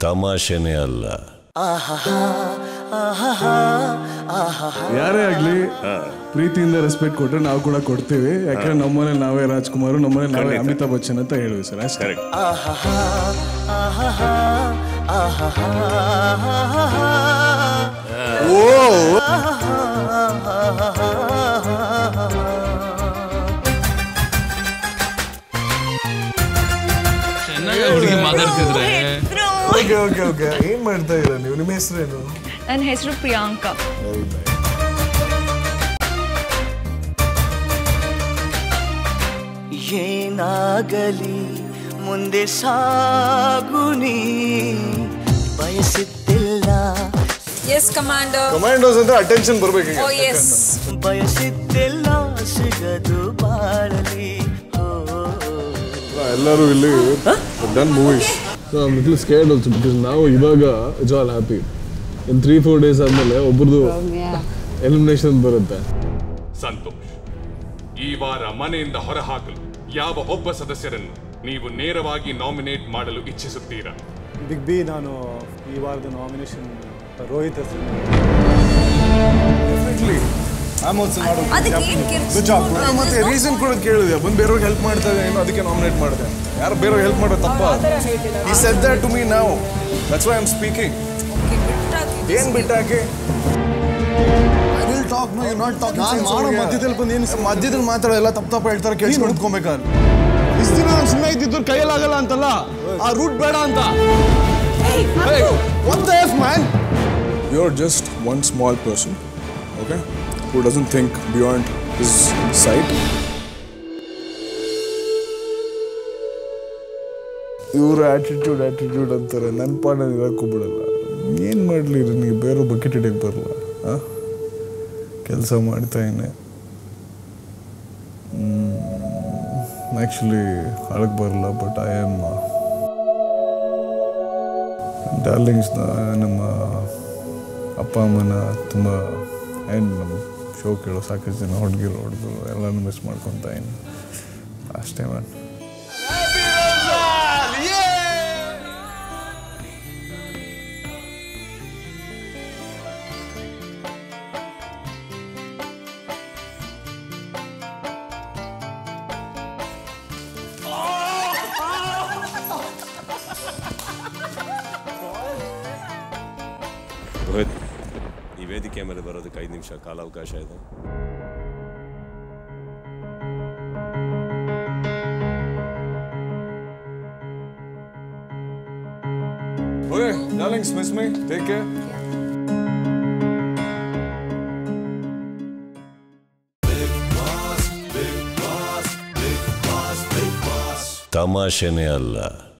ತಮಾಷೆನೇ ಅಲ್ಲ ಯಾರೇ ಆಗ್ಲಿ ಪ್ರೀತಿಯಿಂದ ರೆಸ್ಪೆಕ್ಟ್ ಕೊಟ್ರೆ ನಾವು ಕೂಡ ಕೊಡ್ತೀವಿ ಯಾಕಂದ್ರೆ ನಮ್ಮನೆ ನಾವೇ ರಾಜ್ಕುಮಾರ್ ನಮ್ಮನೆ ನಾವೇ ಅಮಿತಾಬ್ ಬಚ್ಚನ್ ಅಂತ ಹೇಳಿವಿ ಸರ್ ಅಷ್ಟೇ ಚೆನ್ನಾಗಿ ಹುಡುಗಿ ಮಾತಾಡ್ತಿದ್ರೆ ಓಕೆ ಓಕೆ ಓಕೆ ಏನ್ ಮಾಡ್ತಾ ಇದ್ದೀರಾ ನೀವು ನಿಮ್ಮ ಹೆಸರೇನು ನನ್ನ ಹೆಸರು ಪ್ರಿಯಾಂಕಾ ಏನಾಗಲಿ ಮುಂದೆ ಸಾಗುನಿ ಬಯಸುತ್ತಿಲ್ಲ ಎಸ್ ಕಮಾಂಡರ್ ಕಮಾಂಡೋಸ್ ಅಂದ್ರೆ ಅಟೆನ್ಷನ್ ಬರ್ಬೇಕು ಓ ಎಸ್ ಬಯಸಿದ್ದೆಲ್ಲ ಸಿಗದು ಬಾಳಲಿ ಓ ಎಲ್ಲರೂ ಇಲ್ಲಿ done movies little scared also because ನಾವು ಇವಾಗ it's all happy in three four days ಆದ್ಮೇಲೆ ಒಬ್ರದ್ದು ಎಲಿಮಿನೇಷನ್ ಬರುತ್ತೆ ಸಂತೋಷ್ ಈ ವಾರ ಮನೆಯಿಂದ ಹೊರಹಾಕಲು ಯಾವ ಒಬ್ಬ ಸದಸ್ಯರನ್ನು ನೀವು ನೇರವಾಗಿ ನಾಮಿನೇಟ್ ಮಾಡಲು ಇಚ್ಛಿಸುತ್ತೀರಾ ಬಿಗ್ ಬಿ ನಾನು ಈ ವಾರದ ನಾಮಿನೇಷನ್ ರೋಹಿತ್ ಹೆಸರು ಅದಕ್ಕೆ ಏನ್ ಕಿರ್ಚು ಮತ್ತೆ ರೀಸನ್ ಕೂಡ ಕೇಳಿದೆ ಬಂದು ಬೇರೆಯವ್ರಿಗೆ ಹೆಲ್ಪ್ ಮಾಡ್ತಾ ಇದ್ದೇನೆ ಅದಕ್ಕೆ ನಾಮಿನೇಟ್ ಮಾಡಿದೆ ಯಾರು ಬೇರೆಯವ್ರಿಗೆ ಹೆಲ್ಪ್ ಮಾಡೋದು ತಪ್ಪ ಈ ಸೆಡ್ ದಟ್ ಟು ಮೀ ನಾವು that's why I am speaking ಏನ್ ಬಿಟ್ಟಾಕಿ ಮಾಡೋ ಮಧ್ಯದಲ್ಲಿ ಬಂದು ಏನು ಮಧ್ಯದಲ್ಲಿ ಮಾತಾಡೋಲ್ಲ ತಪ್ಪು ತಪ್ಪು ಹೇಳ್ತಾರೆ ಕೇಳಿಸ್ಕೊಂಡು ಇಟ್ಕೊಬೇಕಾದ್ರೆ ಇಷ್ಟು ದಿನ ನಾವು ಸುಮ್ಮನೆ ಇದ್ದಿದ್ದು ಕೈಯಲ್ಲಾಗಲ್ಲ ಅಂತಲ್ಲ ಆ ರೂಟ್ ಬೇಡ ಅಂತ What the F, man? You're just one small person, okay, who doesn't think beyond his sight. ಇವ್ರ ಆಟಿಟ್ಯೂಡ್ ಆಟಿಟ್ಯೂಡ್ ಅಂತಾರೆ ನನ್ನ ಪಾಡ ಇರೋಕ್ಕೂ ಬಿಡಲ್ಲ ಏನು ಮಾಡಲಿ ನನಗೆ ಬೇರೆ ಬಕೆಟ್ ಹಿಡಿಯಕ್ಕೆ ಬರಲ್ಲ ಹಾಂ ಕೆಲಸ ಮಾಡ್ತಾಯಿನಿ ಆ್ಯಕ್ಚುಲಿ ಅಳಕ್ಕೆ ಬರಲ್ಲ ಬಟ್ ಐ ಆಮ್ ಡಾರ್ಲಿಂಗ್ಸ್ನ ನಮ್ಮ ಅಪ್ಪ ಅಮ್ಮನ ತುಂಬ ಆ್ಯಂಡ್ ನಮ್ಮ ಶೋ ಕೇಳೋ ಸಾಕಷ್ಟು ಜನ ಹುಡುಗಿರು ಹುಡುಗರು ಎಲ್ಲನೂ ಮಿಸ್ ಮಾಡ್ಕೊತಾ ಇದ್ದೀನಿ ಅಷ್ಟೇ ಮ್ಯಾಮ್ ರೋಹಿತ್ ಈ ವೇದಿಕೆ ಮೇಲೆ ಬರೋದಕ್ಕೆ ಐದು ನಿಮಿಷ ಕಾಲಾವಕಾಶ ಇದೆ okay darlings miss me take care ತಮಾಷೆನೇ ಅಲ್ಲ